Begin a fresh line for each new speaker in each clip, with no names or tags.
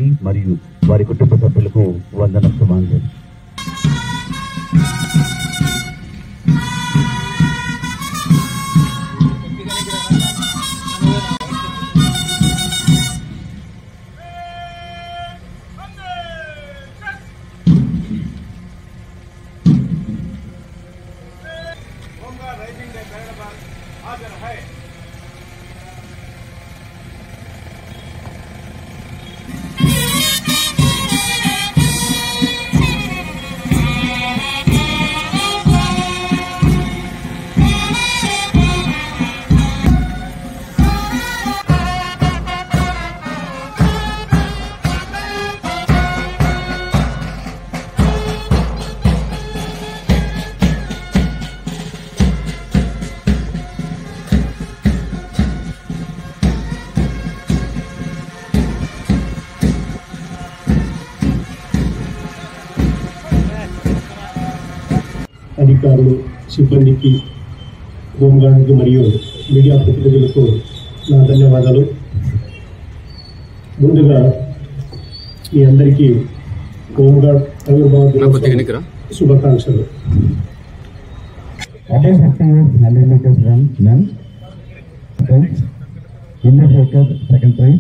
గారికి మరియు వారి కుటుంబ సభ్యులకు వందన సుమాంజలి
అధికారులు సిబ్బందికి హోంగార్డుకి మరియు మీడియా ప్రతినిధులకు నా ధన్యవాదాలు ముందుగా మీ అందరికీ హోంగార్డ్ ఆవిర్భావ దినోత్సవం శుభాకాంక్షలు
Above 50 years millimeters run men. Prize. Inner Hacker second prize.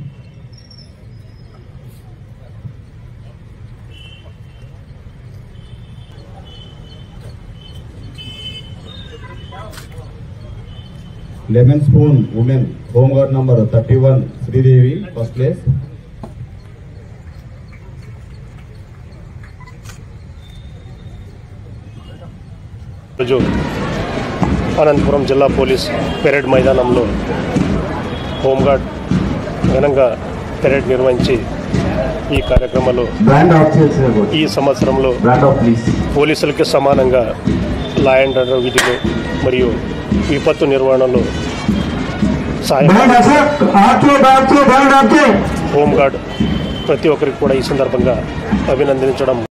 Lemon spoon women home guard number thirty one Sridevi first place
రోజు అనంతపురం జిల్లా పోలీస్ పెరేడ్ మైదానంలో హోంగార్డ్ ఘనంగా పెరేడ్ నిర్వహించి ఈ కార్యక్రమంలో
బ్రాండ్ ఆఫ్ చేసిన
ఈ సంవత్సరంలో
బ్రాండ్ ఆఫ్ ప్లీజ్
పోలీసులకి సమానంగా లా అండ్ ఆర్డర్ విధులు మరియు విపత్తు నిర్వహణలో సాయం హోంగార్డ్ ప్రతి ఒక్కరికి కూడా ఈ సందర్భంగా అభినందించడం